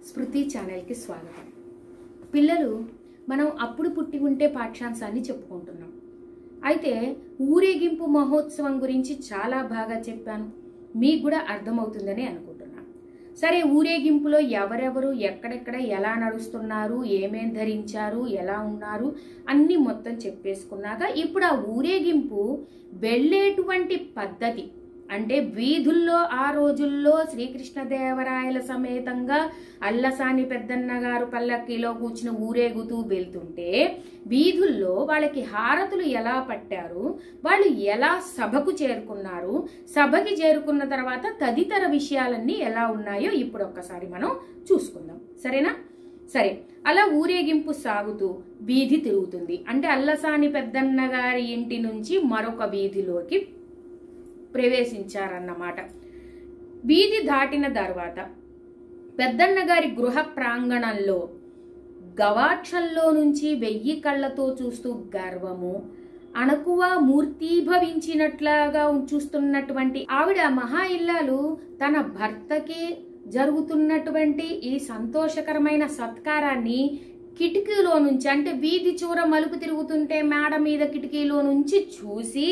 స్మృతి ఛానల్కి స్వాగతం పిల్లలు మనం అప్పుడు పుట్టి ఉంటే పాఠ్యాంశాన్ని చెప్పుకుంటున్నాం అయితే ఊరేగింపు మహోత్సవం గురించి చాలా బాగా చెప్పాను మీకు కూడా అర్థమవుతుందని అనుకుంటున్నాను సరే ఊరేగింపులో ఎవరెవరు ఎక్కడెక్కడ ఎలా నడుస్తున్నారు ఏమేం ధరించారు ఎలా ఉన్నారు అన్నీ మొత్తం చెప్పేసుకున్నాక ఇప్పుడు ఆ ఊరేగింపు వెళ్ళేటువంటి పద్ధతి అంటే వీధుల్లో ఆ రోజుల్లో శ్రీకృష్ణదేవరాయల సమేతంగా అల్లసాని పెద్దన్న గారు పల్లకిలో కూర్చుని ఊరేగుతూ వెళ్తుంటే వీధుల్లో వాళ్ళకి హారతులు ఎలా పట్టారు వాళ్ళు ఎలా సభకు చేరుకున్నారు సభకి చేరుకున్న తర్వాత తదితర విషయాలన్నీ ఎలా ఉన్నాయో ఇప్పుడు ఒక్కసారి మనం చూసుకుందాం సరేనా సరే అలా ఊరేగింపు సాగుతూ వీధి తిరుగుతుంది అంటే అల్లసాని పెద్దన్న గారి ఇంటి నుంచి మరొక వీధిలోకి ప్రవేశించారన్నమాట వీధి దాటిన తర్వాత పెద్దన్న గారి గృహ ప్రాంగణంలో గవాక్షంలో నుంచి వెయ్యి కళ్ళతో చూస్తూ గర్వము అణకువ మూర్తీభవించినట్లాగా చూస్తున్నటువంటి ఆవిడ మహా ఇల్లాలు తన భర్తకి జరుగుతున్నటువంటి ఈ సంతోషకరమైన సత్కారాన్ని కిటికీలో నుంచి అంటే వీధి చూర మలుపు తిరుగుతుంటే మేడ మీద కిటికీలో నుంచి చూసి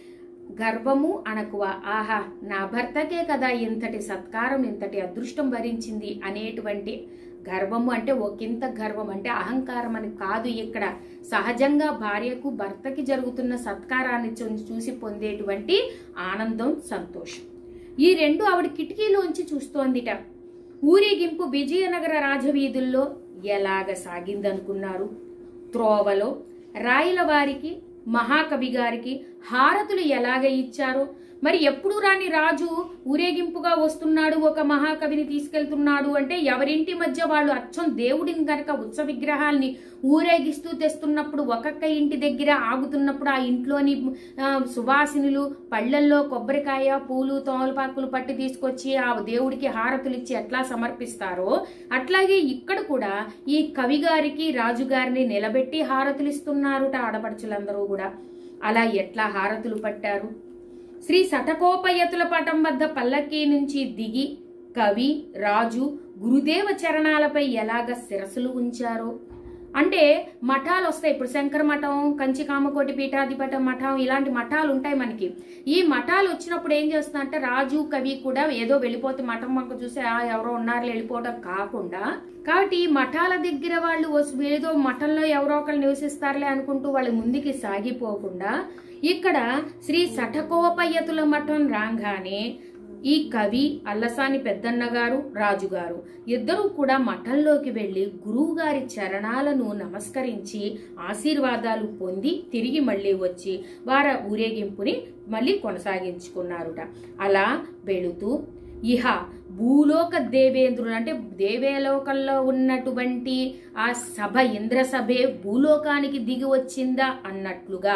గర్వము అనకువ ఆహా నా భర్తకే కదా ఇంతటి సత్కారం ఇంతటి అదృష్టం భరించింది అనేటువంటి గర్వము అంటే ఒకంత గర్వం అంటే అహంకారం అని కాదు ఇక్కడ సహజంగా భార్యకు భర్తకి జరుగుతున్న సత్కారాన్ని చూ- చూసి పొందేటువంటి ఆనందం సంతోషం ఈ రెండు ఆవిడ కిటికీలోంచి చూస్తోందిట ఊరేగింపు విజయనగర రాజవీధుల్లో ఎలాగ సాగిందనుకున్నారు త్రోవలో రాయల వారికి మహాకవి గారికి హారతులు ఎలాగ ఇచ్చారో మరి ఎప్పుడు రాని రాజు ఊరేగింపుగా వస్తున్నాడు ఒక మహాకవిని తీసుకెళ్తున్నాడు అంటే ఎవరింటి మధ్య వాళ్ళు అచ్చం దేవుడిని గనక ఉత్సవ విగ్రహాల్ని ఊరేగిస్తూ తెస్తున్నప్పుడు ఒక్కొక్క ఇంటి దగ్గర ఆగుతున్నప్పుడు ఆ ఇంట్లోని ఆ, సువాసినులు పళ్ళల్లో కొబ్బరికాయ పూలు తోలపాకులు పట్టి తీసుకొచ్చి ఆ దేవుడికి హారతులు ఇచ్చి ఎట్లా సమర్పిస్తారో అట్లాగే ఇక్కడ కూడా ఈ కవి గారికి రాజుగారిని నిలబెట్టి హారతులు ఇస్తున్నారుట ఆడపడుచులందరూ కూడా అలా ఎట్లా హారతులు పట్టారు శ్రీ శతకోపయతుల పటం వద్ద పల్లకీ నుంచి దిగి కవి రాజు గురుదేవ చరణాలపై ఎలాగ శిరసులు ఉంచారో అంటే మఠాలు వస్తాయి ఇప్పుడు శంకర మఠం కంచి కామకోటి పీఠాధిపతం మఠం ఇలాంటి మఠాలు ఉంటాయి మనకి ఈ మఠాలు వచ్చినప్పుడు ఏం చేస్తుందంటే రాజు కవి కూడా ఏదో వెళ్ళిపోతే మఠం మాకు చూసి "ఆ, ఎవరో ఉన్నారు వెళ్ళిపోవడం కాకుండా కాబట్టి ఈ మఠాల దగ్గర వాళ్ళు వస్- ఏదో మఠంలో ఎవరో ఒకరు నివసిస్తారులే అనుకుంటూ వాళ్ళు ముందుకి సాగిపోకుండా ఇక్కడ శ్రీ సఠకోపయతుల మఠం రాగానే ఈ కవి అల్లసాని పెద్దన్న గారు రాజుగారు ఇద్దరూ కూడా మఠంలోకి వెళ్లి గురువు గారి చరణాలను నమస్కరించి ఆశీర్వాదాలు పొంది తిరిగి మళ్ళీ వచ్చి వార ఊరేగింపుని మళ్ళీ కొనసాగించుకున్నారుట అలా వెళుతూ ఇహ భూలోక దేవేంద్రుడు అంటే దేవేలోకంలో ఉన్నటువంటి ఆ సభ ఇంద్రసభే భూలోకానికి దిగి వచ్చిందా అన్నట్లుగా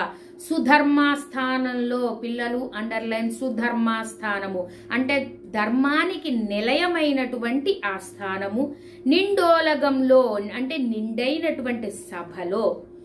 సుధర్మాస్థానంలో పిల్లలు అండర్లైన్ సుధర్మాస్థానము అంటే ధర్మానికి నిలయమైనటువంటి ఆ స్థానము నిండోలగంలో అంటే నిండైనటువంటి సభలో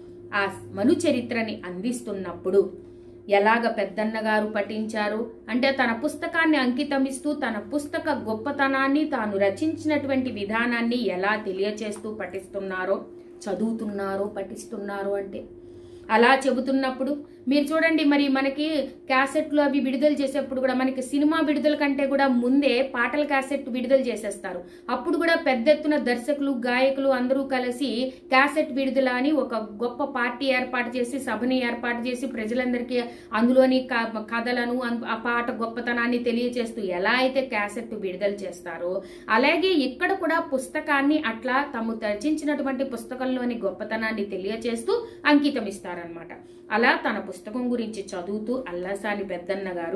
ఆ మను చరిత్రని అందిస్తున్నప్పుడు ఎలాగ పెద్దన్న గారు పఠించారు అంటే తన పుస్తకాన్ని అంకితమిస్తూ తన పుస్తక గొప్పతనాన్ని తాను రచించినటువంటి విధానాన్ని ఎలా తెలియచేస్తూ పఠిస్తున్నారో చదువుతున్నారో పఠిస్తున్నారో అంటే అలా చెబుతున్నప్పుడు మీరు చూడండి మరి మనకి క్యాసెట్లు అవి విడుదల చేసేప్పుడు కూడా మనకి సినిమా విడుదల కంటే కూడా ముందే పాటల క్యాసెట్ విడుదల చేసేస్తారు అప్పుడు కూడా పెద్ద ఎత్తున దర్శకులు గాయకులు అందరూ కలిసి క్యాసెట్ విడుదల అని ఒక గొప్ప పార్టీ ఏర్పాటు చేసి సభని ఏర్పాటు చేసి ప్రజలందరికీ అందులోని క- కథలను అన్- ఆ పాట గొప్పతనాన్ని తెలియచేస్తూ ఎలా అయితే క్యాసెట్ విడుదల చేస్తారో అలాగే ఇక్కడ కూడా పుస్తకాన్ని అట్లా తాము రచించినటువంటి పుస్తకంలోని గొప్పతనాన్ని తెలియచేస్తూ అంకితం ఇస్తారనమాట అలా తన పుస్తకం గురించి చదువుతూ అల్లసాని పెద్దన్న గారు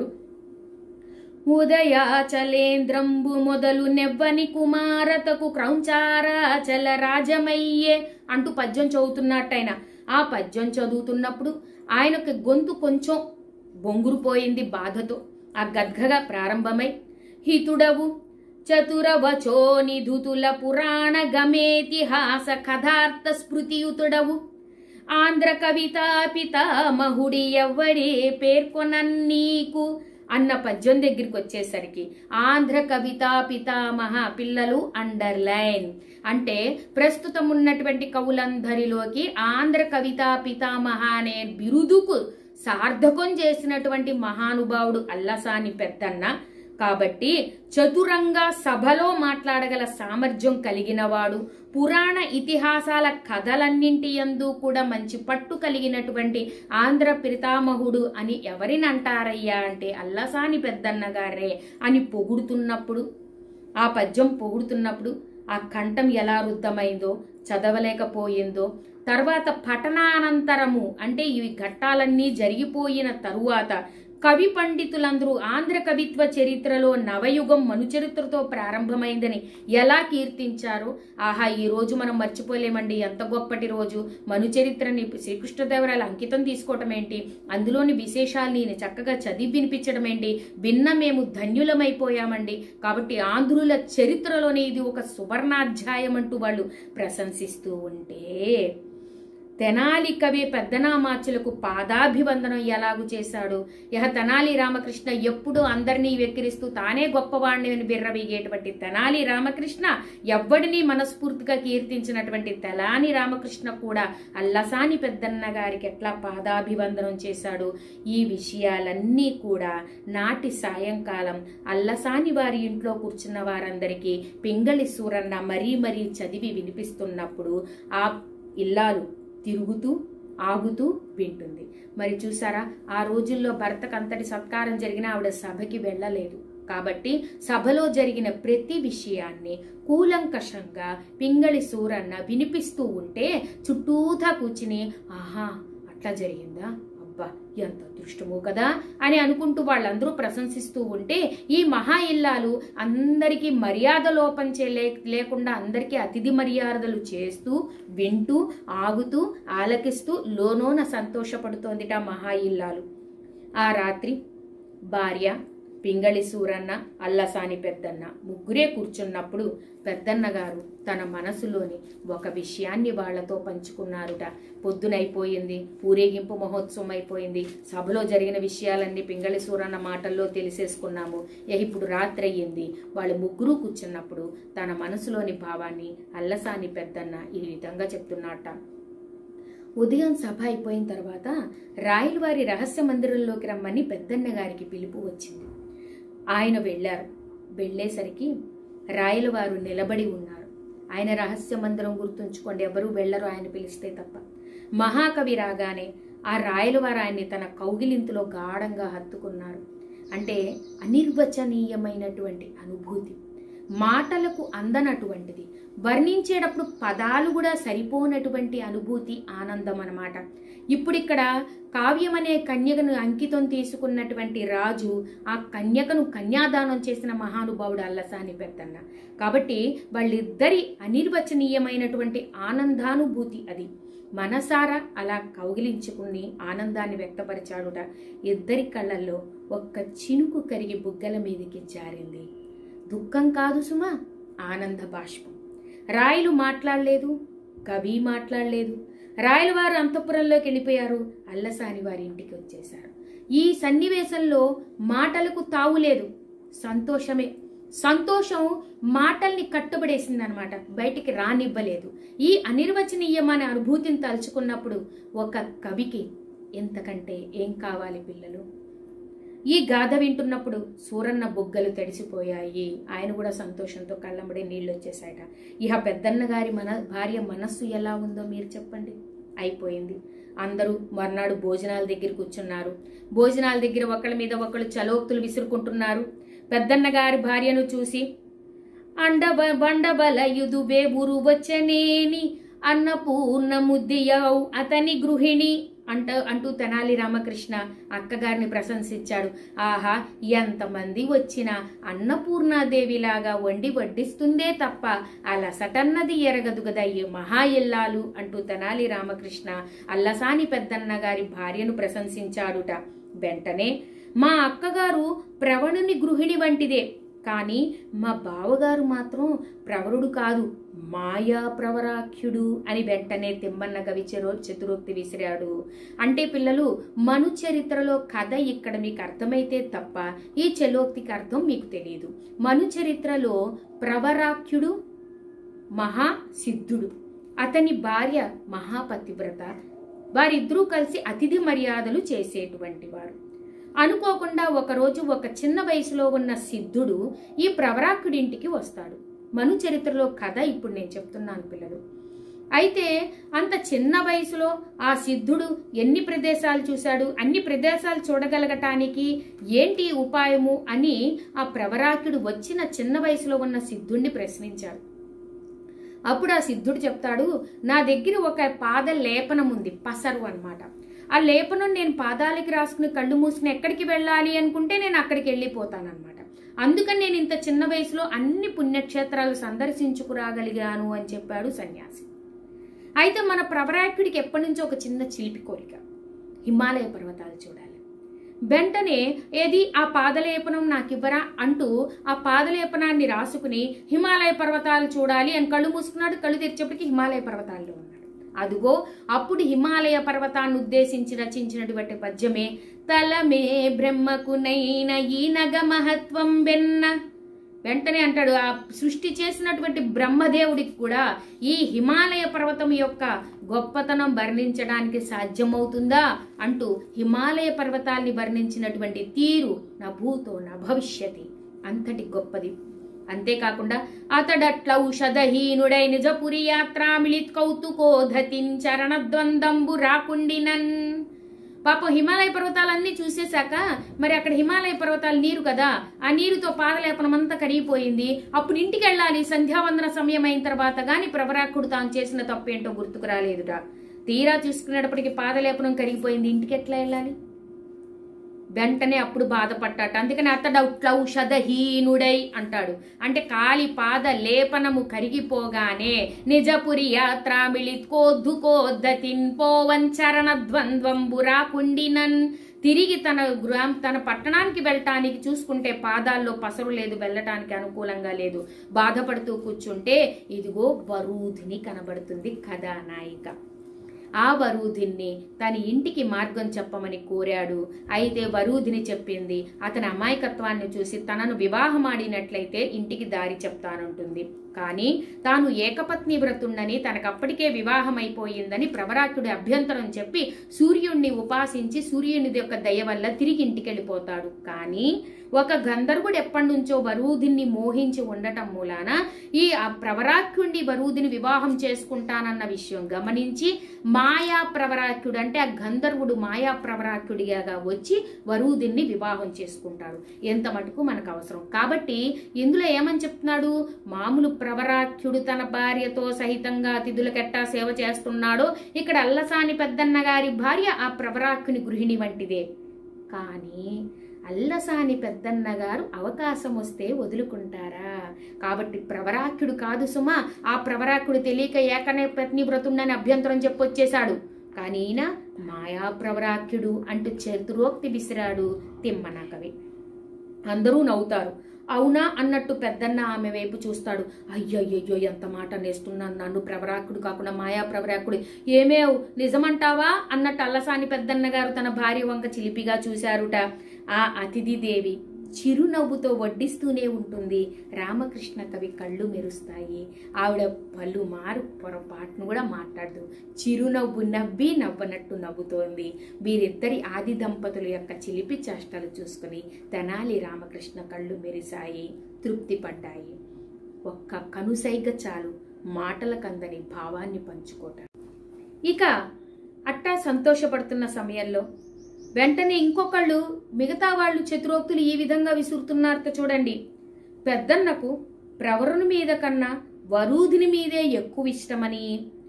ఉదయాచలేంద్రంబు మొదలు నెవ్వని కుమారతకు క్రౌంచారాచల రాజమయ్యే అంటూ పద్యం చదువుతున్నట్టయిన ఆ పద్యం చదువుతున్నప్పుడు ఆయనకి గొంతు కొంచెం బొంగురుపోయింది బాధతో ఆ గద్గగా ప్రారంభమై హితుడవు చతురవచో నిధుతుల పురాణ గమేతిహాస కథార్థ స్మృతియుతుడవు ఆంధ్ర కవితా పితామహుడి ఎవ్వడే పేర్కొనన్నీకు అన్న పద్యం దగ్గరికి వచ్చేసరికి ఆంధ్ర కవితా పితామహ పిల్లలు అండర్లైన్ అంటే ప్రస్తుతం ఉన్నటువంటి కవులందరిలోకి ఆంధ్ర కవితా పితామహ అనే బిరుదుకు సార్థకం చేసినటువంటి మహానుభావుడు అల్లసాని పెద్దన్న కాబట్టి చతురంగా సభలో మాట్లాడగల సామర్థ్యం కలిగినవాడు పురాణ ఇతిహాసాల కథలన్నింటి యందు కూడా మంచి పట్టు కలిగినటువంటి ఆంధ్ర పితామహుడు అని ఎవరిని అంటారయ్యా అంటే అల్లసాని పెద్దన్న గారే అని పొగుడుతున్నప్పుడు ఆ పద్యం పొగుడుతున్నప్పుడు ఆ కంఠం ఎలా రుద్ధమైందో చదవలేకపోయిందో తర్వాత పఠనానంతరము అంటే ఇవి ఘట్టాలన్నీ జరిగిపోయిన తరువాత కవి పండితులందరూ ఆంధ్ర కవిత్వ చరిత్రలో నవయుగం మనుచరిత్రతో ప్రారంభమైందని ఎలా కీర్తించారో ఆహా ఈ రోజు మనం మర్చిపోలేమండి ఎంత గొప్పటి రోజు మనుచరిత్రని శ్రీకృష్ణదేవరాయల అంకితం తీసుకోవటం ఏంటి అందులోని విశేషాల్ని చక్కగా చదివి వినిపించడం ఏంటి విన్న మేము ధన్యులమైపోయామండి కాబట్టి ఆంధ్రుల చరిత్రలోనే ఇది ఒక సువర్ణాధ్యాయం అంటూ వాళ్ళు ప్రశంసిస్తూ ఉంటే తెనాలి కవి పెద్దనామాచులకు పాదాభివందనం ఎలాగు చేశాడు ఇహ తెనాలి రామకృష్ణ ఎప్పుడూ అందరినీ వెక్కిరిస్తూ తానే గొప్పవాణ్ణి అని బిర్రవీగేటువంటి తెనాలి రామకృష్ణ ఎవ్వడిని మనస్ఫూర్తిగా కీర్తించినటువంటి తెలాని రామకృష్ణ కూడా అల్లసాని పెద్దన్న గారికి ఎట్లా పాదాభివందనం చేశాడు ఈ విషయాలన్నీ కూడా నాటి సాయంకాలం అల్లసాని వారి ఇంట్లో కూర్చున్న వారందరికీ పింగళి సూరన్న మరీ మరీ చదివి వినిపిస్తున్నప్పుడు ఆ ఇల్లాలు తిరుగుతూ ఆగుతూ వింటుంది మరి చూసారా ఆ రోజుల్లో భర్తకు అంతటి సత్కారం జరిగిన ఆవిడ సభకి వెళ్ళలేదు కాబట్టి సభలో జరిగిన ప్రతి విషయాన్ని కూలంకషంగా పింగళి సూరన్న వినిపిస్తూ ఉంటే చుట్టూతా కూర్చుని ఆహా అట్లా జరిగిందా అబ్బా ఎంత అదృష్టమో కదా అని అనుకుంటూ వాళ్ళందరూ ప్రశంసిస్తూ ఉంటే ఈ మహా ఇల్లాలు అందరికీ మర్యాద లోపం చే లే- లేకుండా అందరికీ అతిథి మర్యాదలు చేస్తూ వింటూ ఆగుతూ ఆలకిస్తూ లోనోన సంతోషపడుతోందిట మహా ఇల్లాలు ఆ రాత్రి భార్య పింగళి సూరన్న అల్లసాని పెద్దన్న ముగ్గురే కూర్చున్నప్పుడు పెద్దన్న గారు తన మనసులోని ఒక విషయాన్ని వాళ్లతో పంచుకున్నారుట పొద్దునైపోయింది ఊరేగింపు మహోత్సవం అయిపోయింది సభలో జరిగిన విషయాలన్నీ పింగళి సూరన్న మాటల్లో తెలిసేసుకున్నాము ఇక ఇప్పుడు రాత్రి అయ్యింది వాళ్ళు ముగ్గురు కూర్చున్నప్పుడు తన మనసులోని భావాన్ని అల్లసాని పెద్దన్న ఈ విధంగా చెప్తున్నట్ట ఉదయం సభ అయిపోయిన తర్వాత రాయలవారి రహస్య మందిరంలోకి రమ్మని పెద్దన్న గారికి పిలుపు వచ్చింది ఆయన వెళ్ళారు వెళ్ళేసరికి రాయలవారు నిలబడి ఉన్నారు ఆయన రహస్య మందిరం గుర్తుంచుకోండి ఎవరు వెళ్ళరు ఆయన పిలిస్తే తప్ప మహాకవి రాగానే ఆ రాయలవారు ఆయన్ని తన కౌగిలింతులో గాఢంగా హత్తుకున్నారు అంటే అనిర్వచనీయమైనటువంటి అనుభూతి మాటలకు అందనటువంటిది వర్ణించేటప్పుడు పదాలు కూడా సరిపోనటువంటి అనుభూతి ఆనందం అన్నమాట ఇప్పుడు ఇక్కడ కావ్యం అనే కన్యకను అంకితం తీసుకున్నటువంటి రాజు ఆ కన్యకను కన్యాదానం చేసిన మహానుభావుడు అల్లసాని పెద్దన్న కాబట్టి వాళ్ళిద్దరి అనిర్వచనీయమైనటువంటి ఆనందానుభూతి అది మనసారా అలా కౌగిలించుకుని ఆనందాన్ని వ్యక్తపరిచాడుట ఇద్దరి కళ్ళల్లో ఒక్క చినుకు కరిగి బుగ్గల మీదికి జారింది దుఃఖం కాదు సుమా ఆనంద బాష్పం రాయలు మాట్లాడలేదు కవి మాట్లాడలేదు రాయల వారు అంతఃపురంలోకి వెళ్ళిపోయారు అల్లసాని వారి ఇంటికి వచ్చేశారు ఈ సన్నివేశంలో మాటలకు తావులేదు సంతోషమే సంతోషం మాటల్ని కట్టుబడేసింది అనమాట బయటికి రానివ్వలేదు ఈ అనిర్వచనీయమైన అనుభూతిని తలుచుకున్నప్పుడు ఒక కవికి ఎంతకంటే ఏం కావాలి పిల్లలు ఈ గాథ వింటున్నప్పుడు సూరన్న బొగ్గలు తడిసిపోయాయి ఆయన కూడా సంతోషంతో కళ్ళంబడి నీళ్ళు వచ్చేసాయట ఇహ పెద్దన్న గారి మన భార్య మనస్సు ఎలా ఉందో మీరు చెప్పండి అయిపోయింది అందరూ మర్నాడు భోజనాల దగ్గర కూర్చున్నారు భోజనాల దగ్గర ఒకళ్ళ మీద ఒకళ్ళు చలోక్తులు విసురుకుంటున్నారు పెద్దన్న గారి భార్యను చూసి అండబ బండబలయుదు బేబురు వచ్చనేని అన్నపూర్ణ ముద్దియౌ అతని గృహిణి అంట అంటూ తెనాలి రామకృష్ణ అక్కగారిని ప్రశంసించాడు ఆహా ఎంతమంది వచ్చినా అన్నపూర్ణాదేవిలాగా వండి వడ్డిస్తుందే తప్ప అలసటన్నది ఎరగదు కదా ఈ మహా ఇల్లాలు అంటూ తెనాలి రామకృష్ణ అల్లసాని పెద్దన్న గారి భార్యను ప్రశంసించాడుట వెంటనే మా అక్కగారు ప్రవణుని గృహిణి వంటిదే కానీ మా బావగారు మాత్రం ప్రవరుడు కాదు మాయా ప్రవరాఖ్యుడు అని వెంటనే తిమ్మన్న కవి చెరో చతురోక్తి విసిరాడు అంటే పిల్లలు మను చరిత్రలో కథ ఇక్కడ మీకు అర్థమైతే తప్ప ఈ చలోక్తికి అర్థం మీకు తెలియదు మను చరిత్రలో ప్రవరాఖ్యుడు మహాసిద్ధుడు అతని భార్య మహాపతివ్రత వారిద్దరూ కలిసి అతిథి మర్యాదలు చేసేటువంటి వారు అనుకోకుండా ఒకరోజు ఒక చిన్న వయసులో ఉన్న సిద్ధుడు ఈ ప్రవరాకుడింటికి వస్తాడు మను చరిత్రలో కథ ఇప్పుడు నేను చెప్తున్నాను పిల్లలు అయితే అంత చిన్న వయసులో ఆ సిద్ధుడు ఎన్ని ప్రదేశాలు చూశాడు అన్ని ప్రదేశాలు చూడగలగటానికి ఏంటి ఉపాయము అని ఆ ప్రవరాకుడు వచ్చిన చిన్న వయసులో ఉన్న సిద్ధుణ్ణి ప్రశ్నించాడు అప్పుడు ఆ సిద్ధుడు చెప్తాడు నా దగ్గర ఒక పాద లేపనం ఉంది పసరు అన్నమాట ఆ లేపనం నేను పాదాలకి రాసుకుని కళ్ళు మూసుకుని ఎక్కడికి వెళ్ళాలి అనుకుంటే నేను అక్కడికి వెళ్ళిపోతానన్నమాట అందుకని నేను ఇంత చిన్న వయసులో అన్ని పుణ్యక్షేత్రాలు సందర్శించుకురాగలిగాను అని చెప్పాడు సన్యాసి అయితే మన ప్రవరాకుడికి ఎప్పటి నుంచో ఒక చిన్న చిలిపి కోరిక హిమాలయ పర్వతాలు చూడాలి వెంటనే ఏది ఆ పాదలేపనం నాకివ్వరా అంటూ ఆ పాదలేపనాన్ని రాసుకుని హిమాలయ పర్వతాలు చూడాలి అని కళ్ళు మూసుకున్నాడు కళ్ళు తెరిచేప్పటికి హిమాలయ పర్వతాల్లో ఉన్నాడు అదుగో అప్పుడు హిమాలయ పర్వతాన్ని ఉద్దేశించి రచించినటువంటి పద్యమే తలమే బ్రహ్మకునైన ఈ నగ మహత్వం వెన్న వెంటనే అంటాడు ఆ సృష్టి చేసినటువంటి బ్రహ్మదేవుడికి కూడా ఈ హిమాలయ పర్వతం యొక్క గొప్పతనం వర్ణించడానికి సాధ్యమవుతుందా అంటూ హిమాలయ పర్వతాల్ని వర్ణించినటువంటి తీరు నా భూతో నా భవిష్యతి అంతటి గొప్పది అంతేకాకుండా అతడట్లౌషధహీనుడై నిజపురి యాత్రామిళిత్ కౌతుకోధతిన్ చరణద్వందంబు రాకుండినన్ పాపం హిమాలయ పర్వతాలన్నీ చూసేశాక మరి అక్కడ హిమాలయ పర్వతాలు నీరు కదా ఆ నీరుతో పాదలేపనం అంతా కరిగిపోయింది అప్పుడు ఇంటికి వెళ్ళాలి సంధ్యావందన సమయం అయిన తర్వాత గాని ప్రవరాకుడు తాను చేసిన తప్పేంటో గుర్తుకు రాలేదుట తీరా చూసుకునేటప్పటికి పాదలేపనం కరిగిపోయింది ఇంటికి ఎట్లా వెళ్ళాలి వెంటనే అప్పుడు బాధపడ్డాట అందుకని అతడు ఔషధహీనుడై అంటాడు అంటే కాలి పాద లేపనము కరిగిపోగానే నిజపురి యాత్రామిళిత్కోద్దుకోద్దతిన్ పోవన్ చరణ ద్వంద్వంబు రాకుండినన్ తిరిగి తన గ్రామ్ తన పట్టణానికి వెళ్ళటానికి చూసుకుంటే పాదాల్లో పసరు లేదు వెళ్ళటానికి అనుకూలంగా లేదు బాధపడుతూ కూర్చుంటే ఇదిగో వరూధిని కనబడుతుంది కథానాయిక ఆ వరూధిని తన ఇంటికి మార్గం చెప్పమని కోరాడు అయితే వరూధిని చెప్పింది అతని అమాయకత్వాన్ని చూసి తనను వివాహమాడినట్లయితే ఇంటికి దారి చెప్తానంటుంది కానీ తాను ఏకపత్ని వ్రతుండని తనకప్పటికే వివాహం అయిపోయిందని ప్రవరాకుడి అభ్యంతరం చెప్పి సూర్యుణ్ణి ఉపాసించి సూర్యుని యొక్క దయ వల్ల తిరిగి ఇంటికి వెళ్ళిపోతాడు కానీ ఒక గంధర్వుడు ఎప్పటి నుంచో వరూధిని మోహించి ఉండటం మూలాన ఈ ఆ ప్రవరాఖ్యుండి వరూధిని వివాహం చేసుకుంటానన్న విషయం గమనించి మాయా ప్రవరాఖ్యుడు అంటే ఆ గంధర్వుడు మాయా ప్రవరాఖ్యుడిగా వచ్చి వరూధిని వివాహం చేసుకుంటాడు ఎంత మటుకు మనకు అవసరం కాబట్టి ఇందులో ఏమని చెప్తున్నాడు మామూలు ప్రవరాఖ్యుడు తన భార్యతో సహితంగా అతిథులకెట్టా సేవ చేస్తున్నాడో ఇక్కడ అల్లసాని పెద్దన్న గారి భార్య ఆ ప్రవరాఖ్యుని గృహిణి వంటిదే కానీ అల్లసాని పెద్దన్న గారు అవకాశం వస్తే వదులుకుంటారా కాబట్టి ప్రవరాఖ్యుడు కాదు సుమా ఆ ప్రవరాఖ్యుడు తెలియక ఏకనే పత్ని వ్రతుండని అభ్యంతరం చెప్పొచ్చేశాడు కానీ ఈయన మాయా ప్రవరాఖ్యుడు అంటూ చతురోక్తి విసిరాడు తిమ్మన కవి అందరూ నవ్వుతారు అవునా అన్నట్టు పెద్దన్న ఆమె వైపు చూస్తాడు అయ్యయ్యో ఎంత మాట నేస్తున్నాను నన్ను ప్రవరాకుడు కాకుండా మాయా ప్రవరాకుడు ఏమేవ్ నిజమంటావా అన్నట్టు అల్లసాని పెద్దన్న గారు తన భార్య వంక చిలిపిగా చూశారుట ఆ అతిథి దేవి చిరునవ్వుతో వడ్డిస్తూనే ఉంటుంది రామకృష్ణ కవి కళ్ళు మెరుస్తాయి ఆవిడ పలు మారు పొరపాటును కూడా మాట్లాడదు చిరునవ్వు నవ్వి నవ్వనట్టు నవ్వుతోంది వీరిద్దరి ఆది దంపతుల యొక్క చిలిపి చేష్టలు చూసుకుని తెనాలి రామకృష్ణ కళ్ళు మెరిశాయి తృప్తి పడ్డాయి ఒక్క కనుసైగ చాలు మాటలకందని భావాన్ని పంచుకోవటం ఇక అట్టా సంతోషపడుతున్న సమయంలో వెంటనే ఇంకొకళ్ళు మిగతా వాళ్ళు చతురోక్తులు ఈ విధంగా విసురుతున్నారట చూడండి పెద్దన్నకు ప్రవరుని మీద కన్నా వరూధిని మీదే ఎక్కువ ఇష్టమని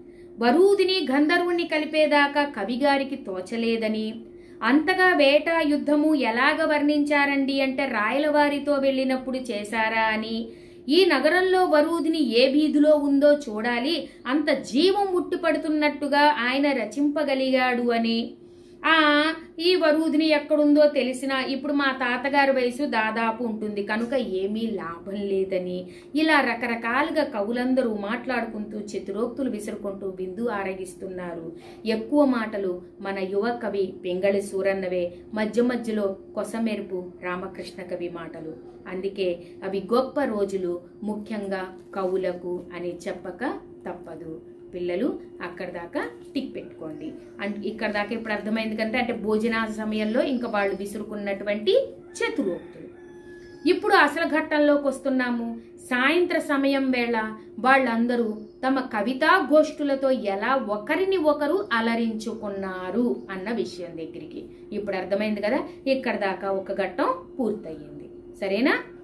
వరూధిని గంధర్వుణ్ణి కలిపేదాకా కవిగారికి తోచలేదని అంతగా వేట యుద్ధము ఎలాగ వర్ణించారండి అంటే రాయలవారితో వెళ్ళినప్పుడు చేశారా అని ఈ నగరంలో వరూధిని ఏ వీధిలో ఉందో చూడాలి అంత జీవం ముట్టుపడుతున్నట్టుగా ఆయన రచింపగలిగాడు అని ఆ ఈ వరూధిని ఎక్కడుందో తెలిసినా ఇప్పుడు మా తాతగారి వయసు దాదాపు ఉంటుంది కనుక ఏమీ లాభం లేదని ఇలా రకరకాలుగా కవులందరూ మాట్లాడుకుంటూ చతురోక్తులు విసురుకుంటూ బిందు ఆరగిస్తున్నారు ఎక్కువ మాటలు మన యువ కవి పింగళి సూరన్నవే మధ్య మధ్యలో కొసమెరుపు రామకృష్ణ కవి మాటలు అందుకే అవి గొప్ప రోజులు ముఖ్యంగా కవులకు అని చెప్పక తప్పదు పిల్లలు అక్కడ దాకా టిక్ పెట్టుకోండి అండ్ ఇక్కడ దాకా ఇప్పుడు అర్థమైంది కంటే అంటే భోజన సమయంలో ఇంకా వాళ్ళు విసురుకున్నటువంటి చతురోక్తులు ఇప్పుడు అసలు ఘట్టంలోకి వస్తున్నాము సాయంత్ర సమయం వేళ వాళ్ళందరూ తమ కవితా గోష్ఠులతో ఎలా ఒకరిని ఒకరు అలరించుకున్నారు అన్న విషయం దగ్గరికి ఇప్పుడు అర్థమైంది కదా ఇక్కడ దాకా ఒక ఘట్టం పూర్తయింది సరేనా